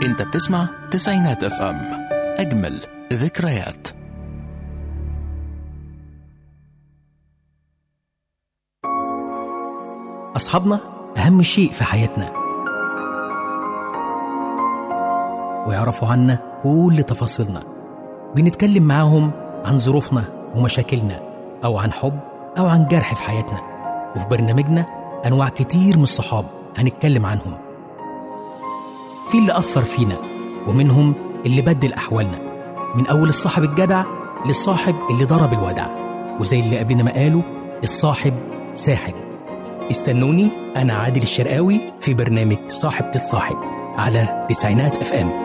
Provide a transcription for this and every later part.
انت بتسمع تسعينات اف ام اجمل ذكريات أصحابنا أهم شيء في حياتنا ويعرفوا عنا كل تفاصيلنا بنتكلم معاهم عن ظروفنا ومشاكلنا أو عن حب أو عن جرح في حياتنا وفي برنامجنا أنواع كتير من الصحاب هنتكلم عنهم في اللي أثر فينا ومنهم اللي بدل أحوالنا من أول الصاحب الجدع للصاحب اللي ضرب الودع وزي اللي قبلنا ما قالوا الصاحب ساحب استنوني أنا عادل الشرقاوي في برنامج صاحب تتصاحب على تسعينات اف ام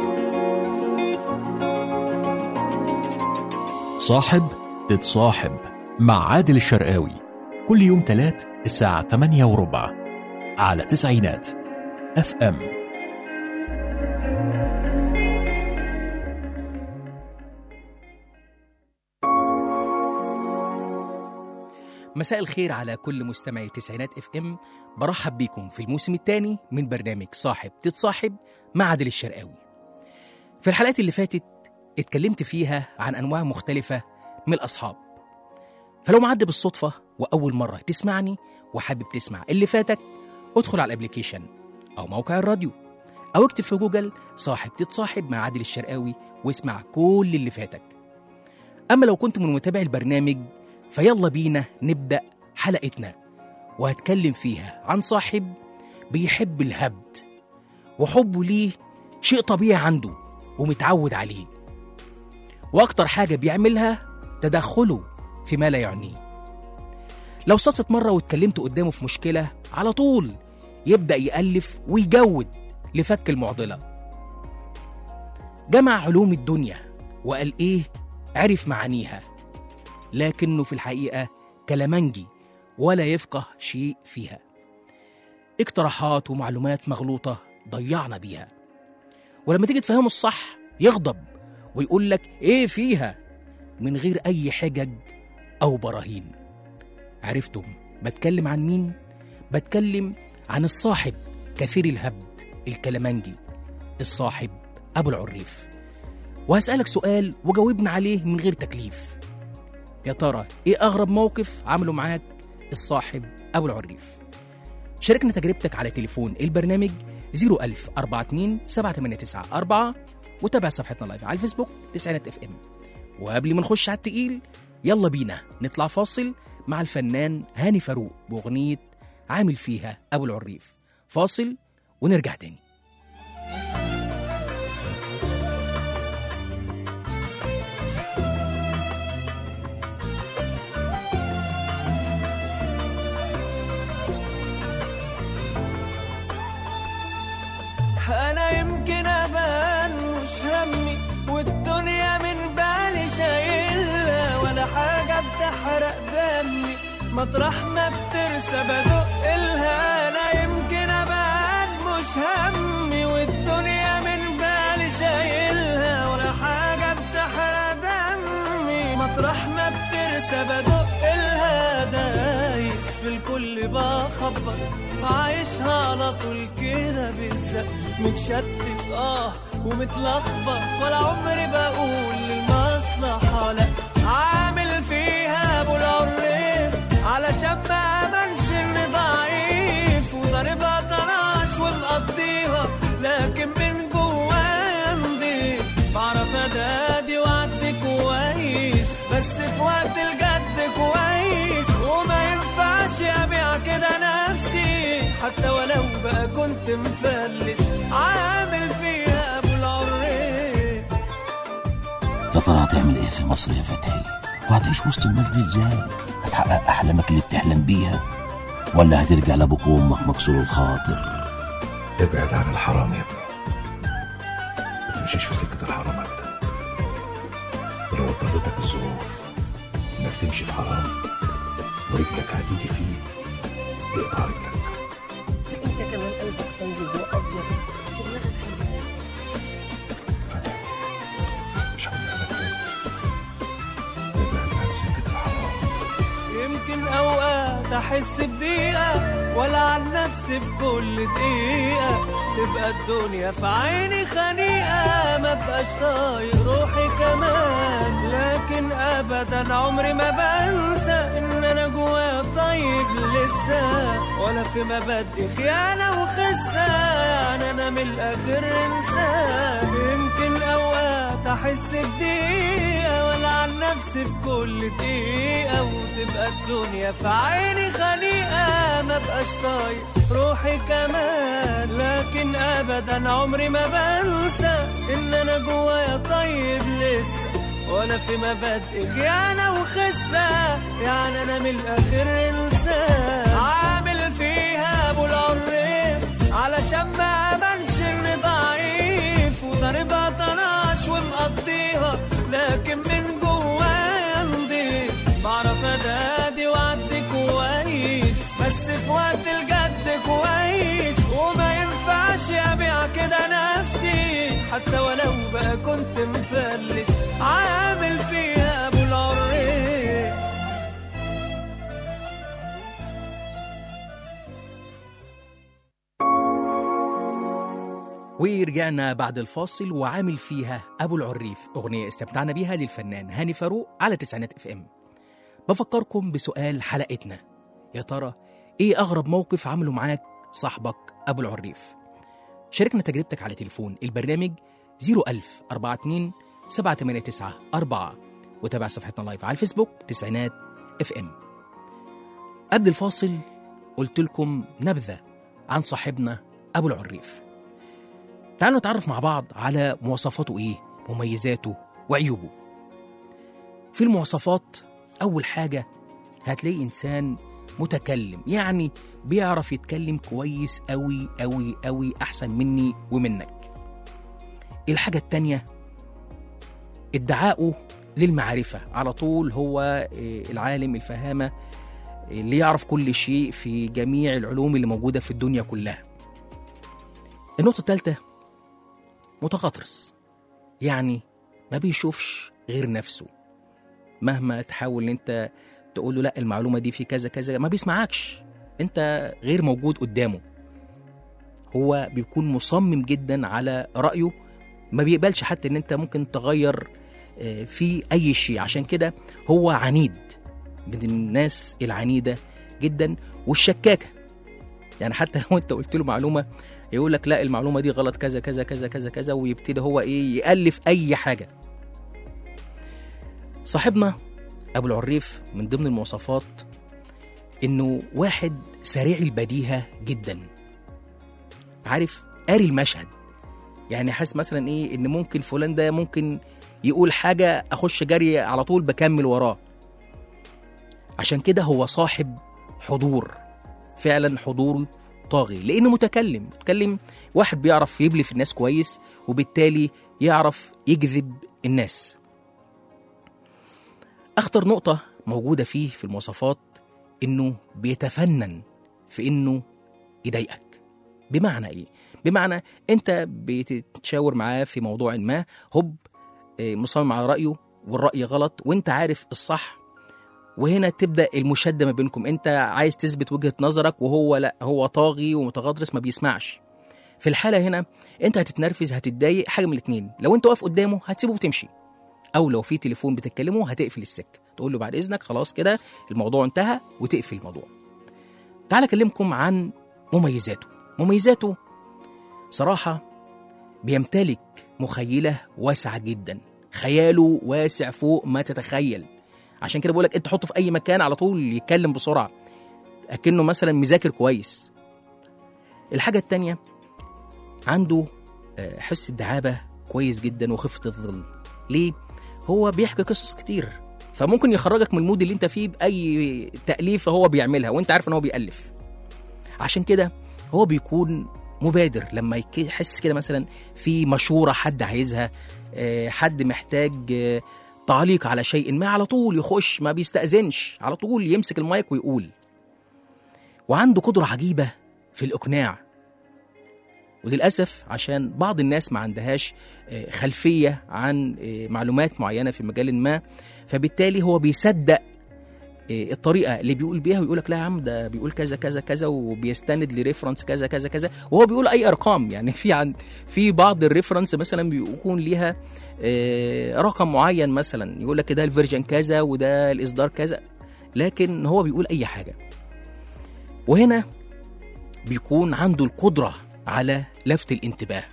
صاحب تتصاحب مع عادل الشرقاوي كل يوم تلات الساعة 8 وربع على تسعينات اف ام مساء الخير على كل مستمعي تسعينات اف ام برحب بيكم في الموسم الثاني من برنامج صاحب تتصاحب مع عادل الشرقاوي في الحلقات اللي فاتت اتكلمت فيها عن انواع مختلفة من الاصحاب فلو معدي بالصدفة واول مرة تسمعني وحابب تسمع اللي فاتك ادخل على الابليكيشن او موقع الراديو او اكتب في جوجل صاحب تتصاحب مع عادل الشرقاوي واسمع كل اللي فاتك اما لو كنت من متابعي البرنامج فيلا بينا نبدأ حلقتنا وهتكلم فيها عن صاحب بيحب الهبد وحبه ليه شيء طبيعي عنده ومتعود عليه وأكتر حاجة بيعملها تدخله فيما لا يعنيه لو صدفت مرة واتكلمت قدامه في مشكلة على طول يبدأ يألف ويجود لفك المعضلة جمع علوم الدنيا وقال إيه عرف معانيها لكنه في الحقيقة كلامنجي ولا يفقه شيء فيها اقتراحات ومعلومات مغلوطة ضيعنا بيها ولما تيجي تفهمه الصح يغضب ويقول لك ايه فيها من غير اي حجج او براهين عرفتم بتكلم عن مين بتكلم عن الصاحب كثير الهبد الكلامنجي الصاحب ابو العريف وهسألك سؤال وجاوبنا عليه من غير تكليف يا ترى ايه اغرب موقف عمله معاك الصاحب ابو العريف شاركنا تجربتك على تليفون البرنامج 01000 42 7894 وتابع صفحتنا لايف على الفيسبوك تسعينات اف ام وقبل ما نخش على التقيل يلا بينا نطلع فاصل مع الفنان هاني فاروق باغنيه عامل فيها ابو العريف فاصل ونرجع تاني انا يمكن ابان مش همي والدنيا من بالي شايلها ولا حاجه بتحرق دمي مطرح ما بترسى بدق الها انا يمكن ابان مش همي والدنيا من بالي شايلها ولا حاجه بتحرق دمي مطرح ما بترسى بدق الها دايس في الكل بخبط عايشها على طول كده بالزق متشتت اه ومتلخبط ولا عمري بقول للمصلحة لا عامل فيها ابو العريف علشان ما امنش اني ضعيف وضاربها طناش ومقضيها لكن من جوايا نضيف بعرف ادادي وعدي كويس بس في وقت الجد كويس وما ينفعش ابيع كده نفسي حتى ولو بقى كنت مفلس عامل فيها ابو العريف يا ترى هتعمل ايه في مصر يا فتحي وهتعيش وسط الناس دي ازاي هتحقق احلامك اللي بتحلم بيها ولا هترجع لابوك وامك مكسور الخاطر ابعد عن الحرام يا ابني ما تمشيش في سكة الحرام أبدا ولو اضطرتك الظروف إنك تمشي في حرام ورجلك هتيجي فيه اقطع رجلك انت كمان قلبك طيب وابيض ودماغك حلوه فتحي مش هقول لك تاني ابعد عن سكة الحرام يمكن اوقات احس بضيقه ولا عن نفسي في كل دقيقة تبقى الدنيا في عيني خنيقة ما بقاش طايق روحي كمان لكن أبدا عمري ما بنسى إن أنا جوايا طيب لسه ولا في مبادئ خيانة وخسة يعني أنا من الآخر إنسان يمكن أوقات أحس بدقيقة ولا عن نفسي في كل دقيقة وتبقى الدنيا في عيني خنيقة ما بقاش طايق روحي كمان لكن أبدا عمري ما بنسى إن أنا جوايا طيب لسه ولا في مبادئ خيانة وخسة يعني أنا من الآخر إنسان عامل فيها أبو العريف علشان ما أبانش إني ضعيف وضاربها طناش ومقضيها لكن من جوايا نضيف بعرف أدادي وأعدي كويس بس في وقت الجد كويس وما ينفعش أبيع كده نفسي حتى ولو بقى كنت مفلس عامل فيها أبو العريف ورجعنا بعد الفاصل وعامل فيها أبو العريف أغنية استمتعنا بيها للفنان هاني فاروق على تسعينات اف ام بفكركم بسؤال حلقتنا يا ترى إيه أغرب موقف عمله معاك صاحبك أبو العريف شاركنا تجربتك على تليفون البرنامج 01000 42 789 4 وتابع صفحتنا لايف على الفيسبوك تسعينات اف ام قبل الفاصل قلت لكم نبذة عن صاحبنا أبو العريف تعالوا نتعرف مع بعض على مواصفاته ايه مميزاته وعيوبه في المواصفات اول حاجه هتلاقي انسان متكلم يعني بيعرف يتكلم كويس قوي قوي قوي احسن مني ومنك الحاجه التانيه ادعاؤه للمعرفه على طول هو إيه، العالم الفهامه اللي يعرف كل شيء في جميع العلوم اللي موجوده في الدنيا كلها النقطه الثالثه متغطرس يعني ما بيشوفش غير نفسه مهما تحاول ان انت تقول له لا المعلومه دي في كذا كذا ما بيسمعكش انت غير موجود قدامه هو بيكون مصمم جدا على رايه ما بيقبلش حتى ان انت ممكن تغير آه، في اي شيء عشان كده هو عنيد من الناس العنيده جدا والشكاكه يعني حتى لو انت قلت له معلومه يقول لك لا المعلومه دي غلط كذا كذا كذا كذا كذا ويبتدي هو ايه يالف اي حاجه صاحبنا ابو العريف من ضمن المواصفات انه واحد سريع البديهه جدا عارف قاري المشهد يعني حاسس مثلا ايه ان ممكن فلان ده ممكن يقول حاجه اخش جري على طول بكمل وراه عشان كده هو صاحب حضور فعلا حضوره طاغي لانه متكلم متكلم واحد بيعرف يبلي في الناس كويس وبالتالي يعرف يجذب الناس اخطر نقطه موجوده فيه في المواصفات انه بيتفنن في انه يضايقك بمعنى ايه بمعنى انت بتتشاور معاه في موضوع ما هوب إيه، مصمم على رايه والراي غلط وانت عارف الصح وهنا تبدا المشاده ما بينكم انت عايز تثبت وجهه نظرك وهو لا هو طاغي ومتغطرس ما بيسمعش في الحاله هنا انت هتتنرفز هتتضايق حاجه من الاثنين لو انت واقف قدامه هتسيبه وتمشي او لو في تليفون بتتكلمه هتقفل السكه تقول له بعد اذنك خلاص كده الموضوع انتهى وتقفل الموضوع تعال اكلمكم عن مميزاته مميزاته صراحه بيمتلك مخيله واسعه جدا خياله واسع فوق ما تتخيل عشان كده بقولك انت حطه في اي مكان على طول يتكلم بسرعه اكنه مثلا مذاكر كويس الحاجه التانية عنده آه، حس الدعابه كويس جدا وخفه الظل ليه هو بيحكي قصص كتير فممكن يخرجك من المود اللي انت فيه باي تاليف هو بيعملها وانت عارف ان هو بيالف عشان كده هو بيكون مبادر لما يك- يحس كده مثلا في مشوره حد عايزها آه، حد محتاج آه، تعليق على شيء ما على طول يخش ما بيستأذنش على طول يمسك المايك ويقول وعنده قدرة عجيبة في الإقناع وللأسف عشان بعض الناس ما عندهاش آه، خلفية عن آه، معلومات معينة في مجال ما فبالتالي هو بيصدق إيه، الطريقه اللي بيقول بيها ويقول لك لا يا عم ده بيقول كذا كذا كذا وبيستند لريفرنس كذا كذا كذا وهو بيقول اي ارقام يعني في عن في بعض الريفرنس مثلا بيكون ليها إيه، رقم معين مثلا يقول لك ده الفيرجن كذا وده الاصدار كذا لكن هو بيقول اي حاجه وهنا بيكون عنده القدره على لفت الانتباه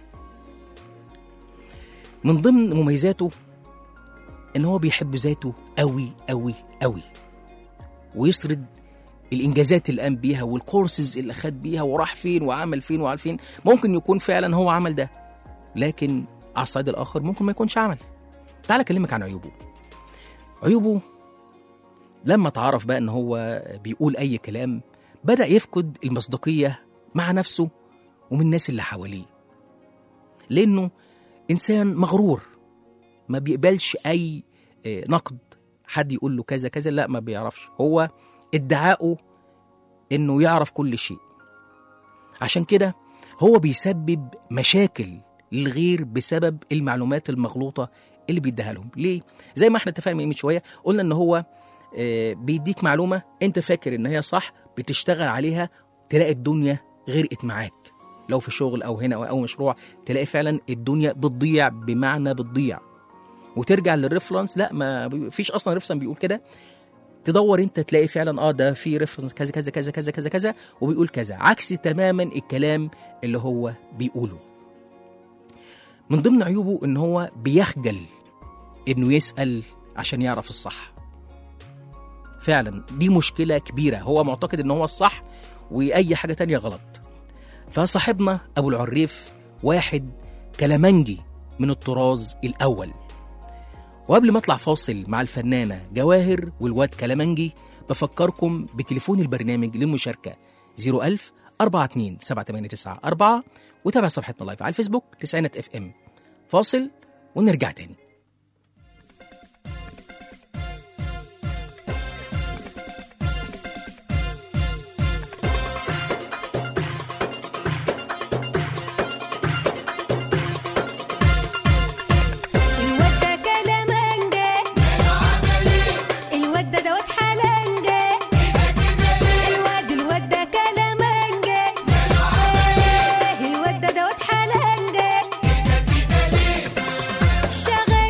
من ضمن مميزاته ان هو بيحب ذاته قوي قوي قوي ويسرد الانجازات اللي قام بيها والكورسز اللي خد بيها وراح فين وعمل فين وعمل فين ممكن يكون فعلا هو عمل ده لكن على الصعيد الاخر ممكن ما يكونش عمل تعال اكلمك عن عيوبه عيوبه لما اتعرف بقى ان هو بيقول اي كلام بدا يفقد المصداقيه مع نفسه ومن الناس اللي حواليه لانه انسان مغرور ما بيقبلش اي آه، نقد حد يقول له كذا كذا لا ما بيعرفش هو ادعاؤه انه يعرف كل شيء عشان كده هو بيسبب مشاكل للغير بسبب المعلومات المغلوطه اللي بيديها لهم ليه زي ما احنا اتفقنا من شويه قلنا ان هو آه، بيديك معلومه انت فاكر ان هي صح بتشتغل عليها تلاقي الدنيا غرقت معاك لو في شغل او هنا او أو مشروع تلاقي فعلا الدنيا بتضيع بمعنى بتضيع وترجع للريفرنس لا ما فيش اصلا ريفرنس بيقول كده تدور انت تلاقي فعلا اه ده في ريفرنس كذا كذا كذا كذا كذا كذا وبيقول كذا عكس تماما الكلام اللي هو بيقوله من ضمن عيوبه ان هو بيخجل انه يسال عشان يعرف الصح فعلا دي مشكله كبيره هو معتقد ان هو الصح واي حاجه تانية غلط فصاحبنا ابو العريف واحد كلامنجي من الطراز الاول وقبل ما اطلع فاصل مع الفنانه جواهر والواد كلامنجي بفكركم بتليفون البرنامج للمشاركه 01000 42 7894 وتابع صفحتنا لايف على الفيسبوك تسعينات اف ام فاصل ونرجع تاني الواد ده كلامنجة الواد ده دوت حلنجة الواد الواد ده كلامنجة الواد ده دوت حلنجة شغال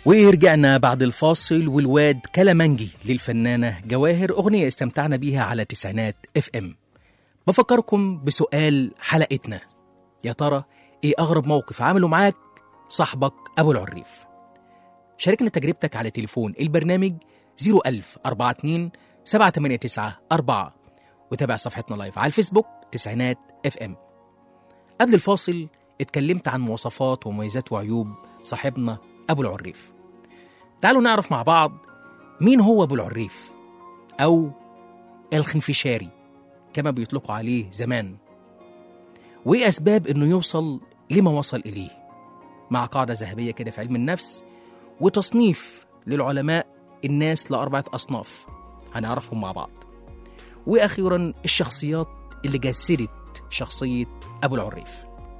ورجعنا بعد الفاصل والواد كلامنجي للفنانة جواهر أغنية استمتعنا بيها على تسعينات اف ام بفكركم بسؤال حلقتنا يا ترى ايه أغرب موقف عمله معاك صاحبك أبو العريف شاركنا تجربتك على تليفون البرنامج 01000 42 789 4 وتابع صفحتنا لايف على الفيسبوك تسعينات اف ام قبل الفاصل اتكلمت عن مواصفات ومميزات وعيوب صاحبنا أبو العريف تعالوا نعرف مع بعض مين هو أبو العريف أو الخنفشاري كما بيطلقوا عليه زمان وإيه أسباب إنه يوصل لما وصل إليه مع قاعدة ذهبية كده في علم النفس وتصنيف للعلماء الناس لأربعة أصناف هنعرفهم مع بعض وأخيرا الشخصيات اللي جسدت شخصية أبو العريف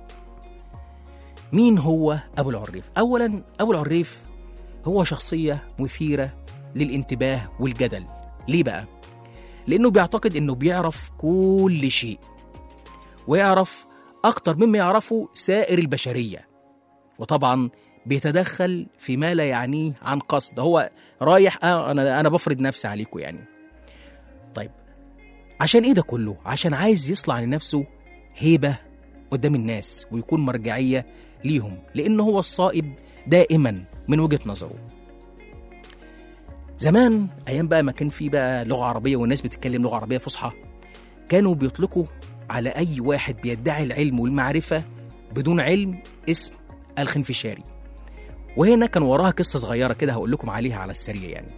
مين هو أبو العريف؟ أولا أبو العريف هو شخصية مثيرة للانتباه والجدل ليه بقى؟ لأنه بيعتقد إنه بيعرف كل شيء ويعرف أكتر مما يعرفه سائر البشرية وطبعا بيتدخل فيما لا يعنيه عن قصد هو رايح آه أنا أنا بفرض نفسي عليكم يعني طيب عشان إيه ده كله؟ عشان عايز يصنع لنفسه هيبة قدام الناس ويكون مرجعية ليهم لأنه هو الصائب دائما من وجهة نظره زمان أيام بقى ما كان في بقى لغة عربية والناس بتتكلم لغة عربية فصحى كانوا بيطلقوا على أي واحد بيدعي العلم والمعرفة بدون علم اسم الخنفشاري وهنا كان وراها قصة صغيرة كده هقول لكم عليها على السريع يعني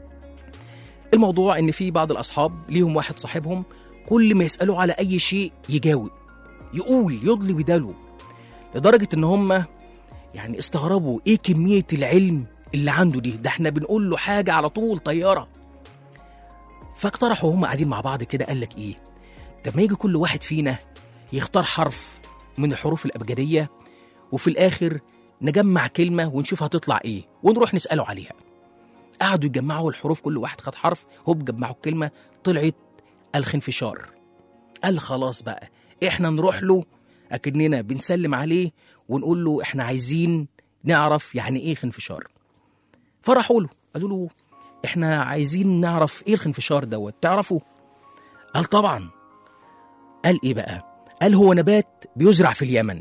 الموضوع إن في بعض الأصحاب ليهم واحد صاحبهم كل ما يسألوا على أي شيء يجاوب يقول يضلي بداله لدرجة إن هم يعني استغربوا إيه كمية العلم اللي عنده دي ده إحنا بنقول له حاجة على طول طيارة فاقترحوا هم قاعدين مع بعض كده قال لك إيه طب ما يجي كل واحد فينا يختار حرف من الحروف الأبجدية وفي الآخر نجمع كلمة ونشوف هتطلع إيه ونروح نسأله عليها قعدوا يجمعوا الحروف كل واحد خد حرف هوب جمعوا الكلمة طلعت الخنفشار قال خلاص بقى احنا نروح له اكننا بنسلم عليه ونقول له احنا عايزين نعرف يعني ايه خنفشار فرحوا له قالوا له احنا عايزين نعرف ايه الخنفشار دوت تعرفوا قال طبعا قال ايه بقى قال هو نبات بيزرع في اليمن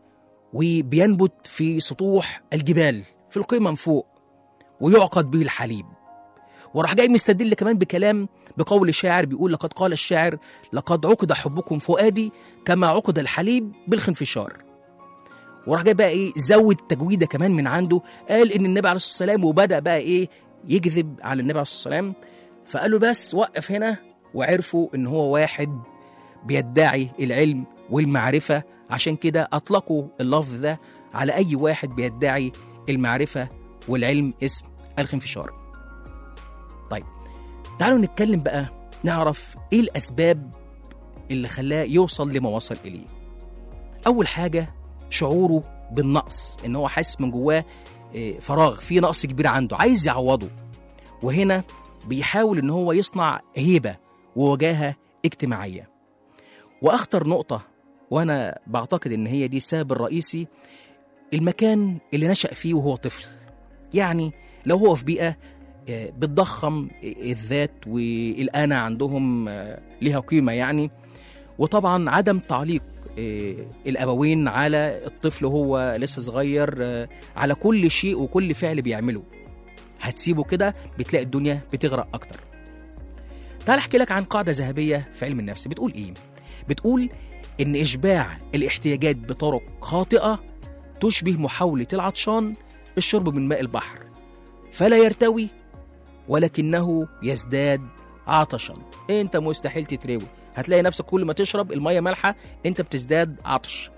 وبينبت في سطوح الجبال في القمم فوق ويعقد به الحليب وراح جاي مستدل كمان بكلام بقول شاعر بيقول لقد قال الشاعر لقد عقد حبكم فؤادي كما عقد الحليب بالخنفشار وراح جاي بقى ايه زود تجويده كمان من عنده قال ان النبي عليه الصلاه والسلام وبدا بقى ايه يكذب على النبي عليه الصلاه والسلام فقالوا بس وقف هنا وعرفوا ان هو واحد بيدعي العلم والمعرفه عشان كده اطلقوا اللفظ ده على اي واحد بيدعي المعرفه والعلم اسم الخنفشار طيب تعالوا نتكلم بقى نعرف ايه الاسباب اللي خلاه يوصل لما وصل اليه اول حاجه شعوره بالنقص ان هو حاسس من جواه إيه، فراغ في نقص كبير عنده عايز يعوضه وهنا بيحاول ان هو يصنع هيبه ووجاهه اجتماعيه واخطر نقطه وانا بعتقد ان هي دي السبب الرئيسي المكان اللي نشأ فيه وهو طفل يعني لو هو في بيئه آه، بتضخم الذات والأنا عندهم آه، ليها قيمة يعني وطبعا عدم تعليق آه، الأبوين على الطفل وهو لسه صغير آه، على كل شيء وكل فعل بيعمله هتسيبه كده بتلاقي الدنيا بتغرق أكتر تعال أحكي لك عن قاعدة ذهبية في علم النفس بتقول إيه؟ بتقول إن إشباع الاحتياجات بطرق خاطئة تشبه محاولة العطشان الشرب من ماء البحر فلا يرتوي ولكنه يزداد عطشا انت مستحيل تتروي هتلاقي نفسك كل ما تشرب المية مالحة انت بتزداد عطش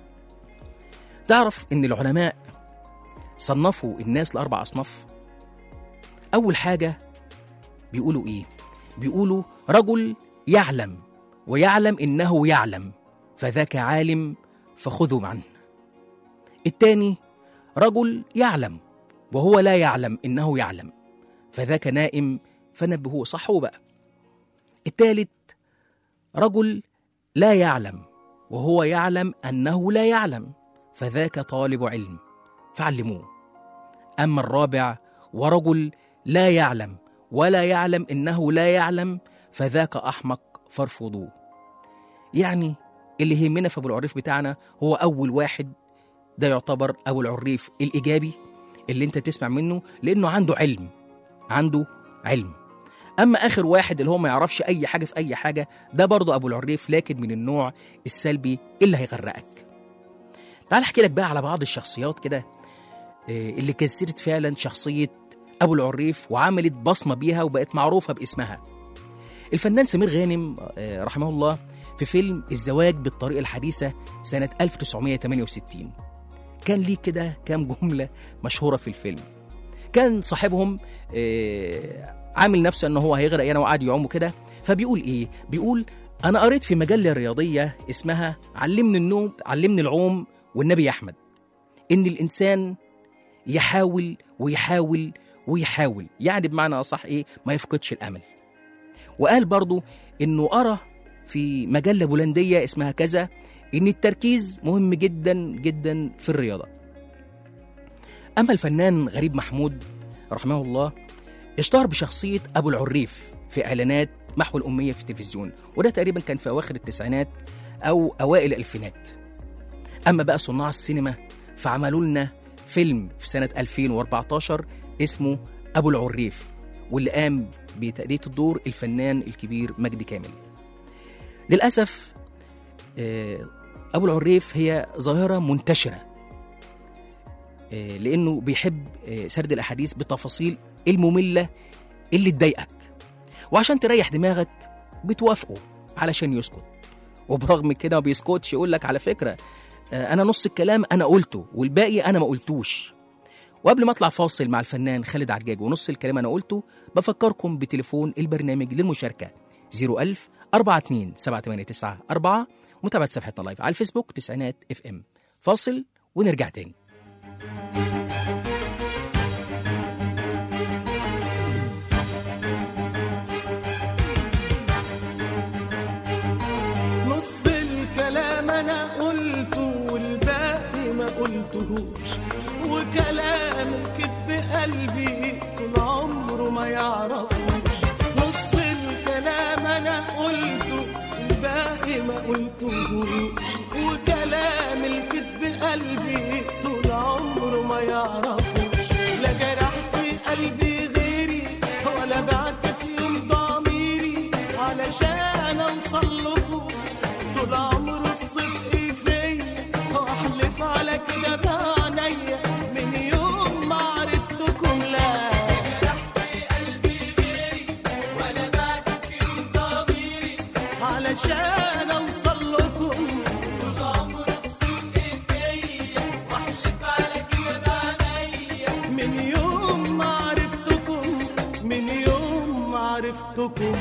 تعرف ان العلماء صنفوا الناس لأربع أصناف أول حاجة بيقولوا إيه بيقولوا رجل يعلم ويعلم إنه يعلم فذاك عالم فخذوا عنه التاني رجل يعلم وهو لا يعلم إنه يعلم فذاك نائم فنبهوه صحوا بقى التالت رجل لا يعلم وهو يعلم أنه لا يعلم فذاك طالب علم فعلموه أما الرابع ورجل لا يعلم ولا يعلم إنه لا يعلم فذاك أحمق فارفضوه يعني اللي يهمنا في أبو العريف بتاعنا هو أول واحد ده يعتبر أبو العريف الإيجابي اللي أنت تسمع منه لأنه عنده علم عنده علم أما آخر واحد اللي هو ما يعرفش أي حاجة في أي حاجة ده برضه أبو العريف لكن من النوع السلبي اللي هيغرقك تعال أحكي لك بقى على بعض الشخصيات كده آه، اللي كسرت فعلا شخصية أبو العريف وعملت بصمة بيها وبقت معروفة باسمها الفنان سمير غانم آه، رحمه الله في فيلم الزواج بالطريقة الحديثة سنة 1968 كان ليه كده كام جملة مشهورة في الفيلم كان صاحبهم آه، عامل نفسه ان هو هيغرق يعني وقعد يعوم كده فبيقول ايه بيقول انا قريت في مجله رياضيه اسمها علمني النوم علمني العوم والنبي يا احمد ان الانسان يحاول ويحاول ويحاول يعني بمعنى اصح ايه ما يفقدش الامل وقال برضو انه قرا في مجله بولنديه اسمها كذا ان التركيز مهم جدا جدا في الرياضه اما الفنان غريب محمود رحمه الله اشتهر بشخصية أبو العريف في إعلانات محو الأمية في التلفزيون وده تقريبا كان في أواخر التسعينات أو أوائل الألفينات أما بقى صناع السينما فعملوا لنا فيلم في سنة 2014 اسمه أبو العريف واللي قام بتأدية الدور الفنان الكبير مجدي كامل للأسف آه، أبو العريف هي ظاهرة منتشرة آه، لأنه بيحب آه، سرد الأحاديث بتفاصيل المملة اللي تضايقك وعشان تريح دماغك بتوافقه علشان يسكت وبرغم كده ما بيسكتش يقول لك على فكرة آه، أنا نص الكلام أنا قلته والباقي أنا ما قلتوش وقبل ما اطلع فاصل مع الفنان خالد عجاج ونص الكلام انا قلته بفكركم بتليفون البرنامج للمشاركه 01000 42 789 4 متابعه صفحتنا لايف على الفيسبوك تسعينات اف ام فاصل ونرجع تاني نص الكلام انا قلته والباقي ما قلتهوش وكلام كذب قلبي طول عمره ما يعرفوش نص الكلام انا قلته والباقي ما قلتهوش وكلام الكذب قلبي طول عمره ما يعرفوش لا جرحت قلبي غيري ولا بعت في يوم ضميري علشان اوصل لكم طول عمره الصدق فيا واحلف على كده بعينيا من يوم ما عرفتكم لا علشان اوصل لكم طول عمره الصدق فيا واحلف على كده بعينيا من يوم ما عرفتكم من يوم ما عرفتكم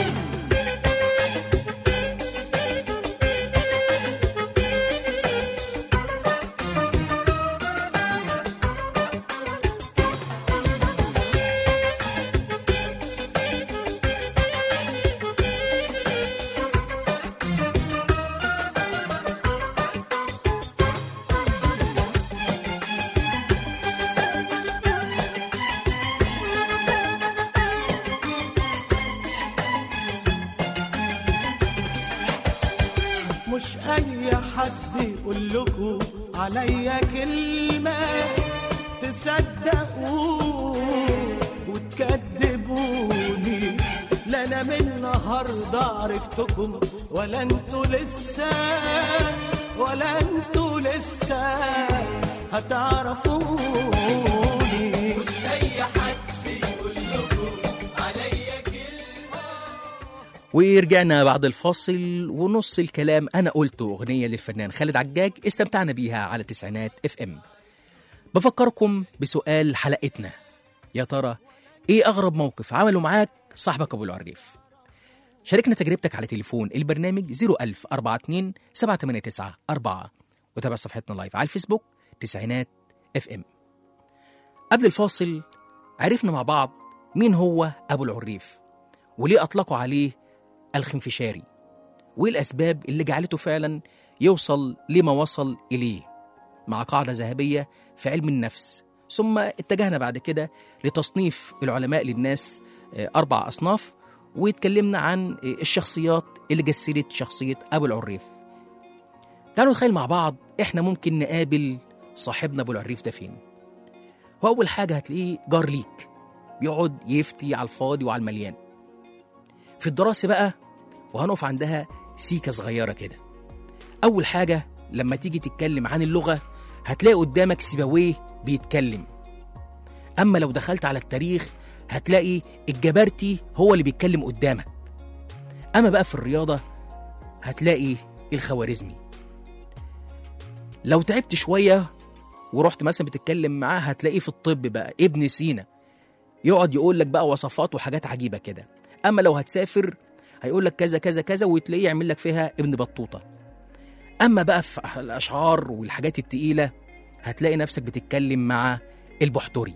مش اي حد يقول لكم عليا كلمة تصدقوا وتكذبوني لا انا من النهارده عرفتكم ولا انتوا لسه ولا انتوا لسه هتعرفوني مش اي حد يقول لكم عليا كلمة ورجعنا بعد الفاصل ونص الكلام انا قلته اغنيه للفنان خالد عجاج استمتعنا بيها على تسعينات اف ام بفكركم بسؤال حلقتنا يا ترى ايه اغرب موقف عمله معاك صاحبك ابو العريف شاركنا تجربتك على تليفون البرنامج 01000 42 789 4 وتابع صفحتنا لايف على الفيسبوك تسعينات اف ام قبل الفاصل عرفنا مع بعض مين هو ابو العريف وليه اطلقوا عليه الخنفشاري وايه الاسباب اللي جعلته فعلا يوصل لما وصل اليه مع قاعده ذهبيه في علم النفس ثم اتجهنا بعد كده لتصنيف العلماء للناس آه، أربع أصناف واتكلمنا عن آه، الشخصيات اللي جسدت شخصية أبو العريف تعالوا نتخيل مع بعض إحنا ممكن نقابل صاحبنا أبو العريف ده فين وأول حاجة هتلاقيه جار ليك بيقعد يفتي على الفاضي وعلى المليان في الدراسة بقى وهنقف عندها سيكة صغيرة كده أول حاجة لما تيجي تتكلم عن اللغة هتلاقي قدامك سيبويه بيتكلم أما لو دخلت على التاريخ هتلاقي الجبرتي هو اللي بيتكلم قدامك أما بقى في الرياضة هتلاقي الخوارزمي لو تعبت شوية ورحت مثلا بتتكلم معاه هتلاقيه في الطب بقى ابن سينا يقعد يقول لك بقى وصفات وحاجات عجيبة كده أما لو هتسافر هيقول لك كذا كذا كذا وتلاقيه يعمل لك فيها ابن بطوطة أما بقى في الأشعار والحاجات التقيلة هتلاقي نفسك بتتكلم مع البحتري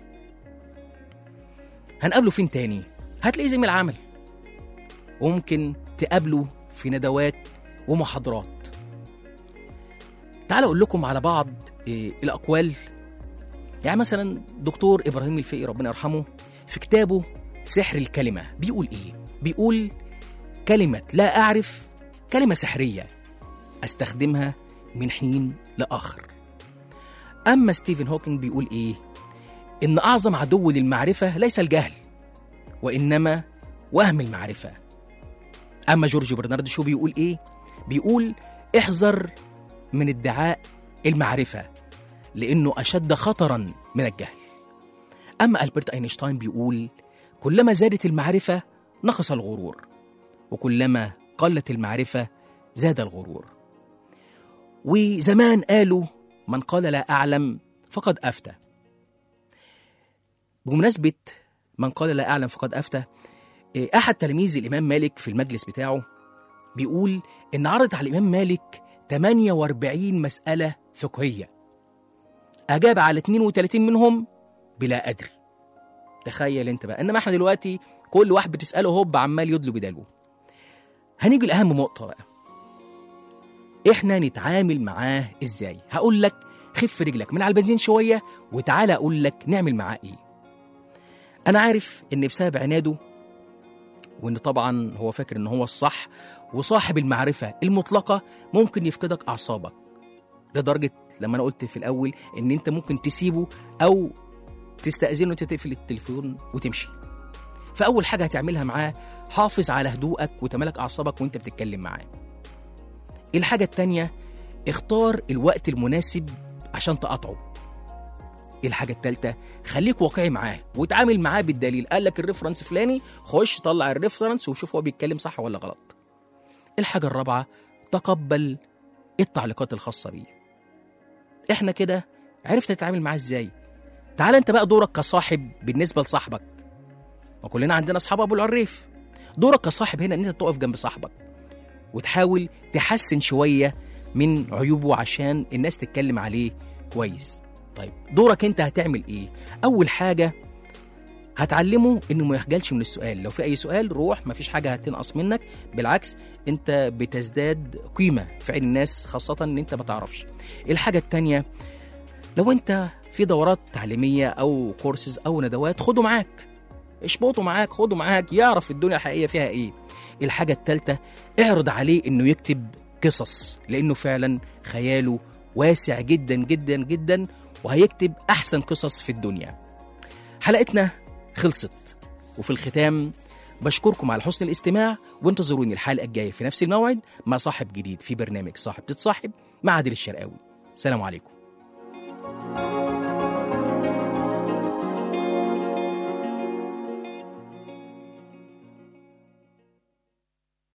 هنقابله فين تاني هتلاقيه زميل عمل وممكن تقابله في ندوات ومحاضرات تعال أقول لكم على بعض إيه الأقوال يعني مثلا دكتور إبراهيم الفقي ربنا يرحمه في كتابه سحر الكلمة بيقول إيه؟ بيقول كلمة لا أعرف كلمة سحرية أستخدمها من حين لآخر أما ستيفن هوكينج بيقول إيه؟ إن أعظم عدو للمعرفة ليس الجهل وإنما وهم المعرفة أما جورج برنارد شو بيقول إيه؟ بيقول احذر من ادعاء المعرفة لأنه أشد خطرا من الجهل أما ألبرت أينشتاين بيقول كلما زادت المعرفة نقص الغرور وكلما قلت المعرفة زاد الغرور وزمان قالوا من قال لا أعلم فقد أفتى بمناسبة من قال لا أعلم فقد أفتى إيه، أحد تلاميذ الإمام مالك في المجلس بتاعه بيقول إن عرض على الإمام مالك 48 مسألة فقهية أجاب على 32 منهم بلا أدري تخيل أنت بقى إنما إحنا دلوقتي كل واحد بتسأله هوب عمال يدلو بدلو هنيجي لأهم نقطة بقى إحنا نتعامل معاه إزاي هقول لك خف رجلك من على البنزين شوية وتعالى أقول لك نعمل معاه إيه أنا عارف إن بسبب عناده وإن طبعا هو فاكر إن هو الصح وصاحب المعرفة المطلقة ممكن يفقدك أعصابك لدرجة لما أنا قلت في الأول إن أنت ممكن تسيبه أو تستأذنه وأنت تقفل التليفون وتمشي فأول حاجة هتعملها معاه حافظ على هدوءك وتمالك أعصابك وأنت بتتكلم معاه الحاجة التانية اختار الوقت المناسب عشان تقاطعه الحاجة التالتة خليك واقعي معاه وتعامل معاه بالدليل قال لك الريفرنس فلاني خش طلع الريفرنس وشوف هو بيتكلم صح ولا غلط الحاجة الرابعة تقبل التعليقات الخاصة بيه احنا كده عرفت تتعامل معاه ازاي تعال انت بقى دورك كصاحب بالنسبة لصاحبك وكلنا عندنا اصحاب ابو العريف دورك كصاحب هنا ان انت تقف جنب صاحبك وتحاول تحسن شوية من عيوبه عشان الناس تتكلم عليه كويس طيب دورك انت هتعمل ايه اول حاجة هتعلمه انه ما يخجلش من السؤال لو في اي سؤال روح مفيش حاجة هتنقص منك بالعكس انت بتزداد قيمة في عين الناس خاصة ان انت ما تعرفش الحاجة التانية لو انت في دورات تعليمية او كورسز او ندوات خده معاك اشبطه معاك خده معاك يعرف الدنيا الحقيقية فيها ايه الحاجة التالتة اعرض عليه انه يكتب قصص لانه فعلا خياله واسع جدا جدا جدا وهيكتب احسن قصص في الدنيا حلقتنا خلصت وفي الختام بشكركم على حسن الاستماع وانتظروني الحلقة الجاية في نفس الموعد مع صاحب جديد في برنامج صاحب تتصاحب مع عادل الشرقاوي سلام عليكم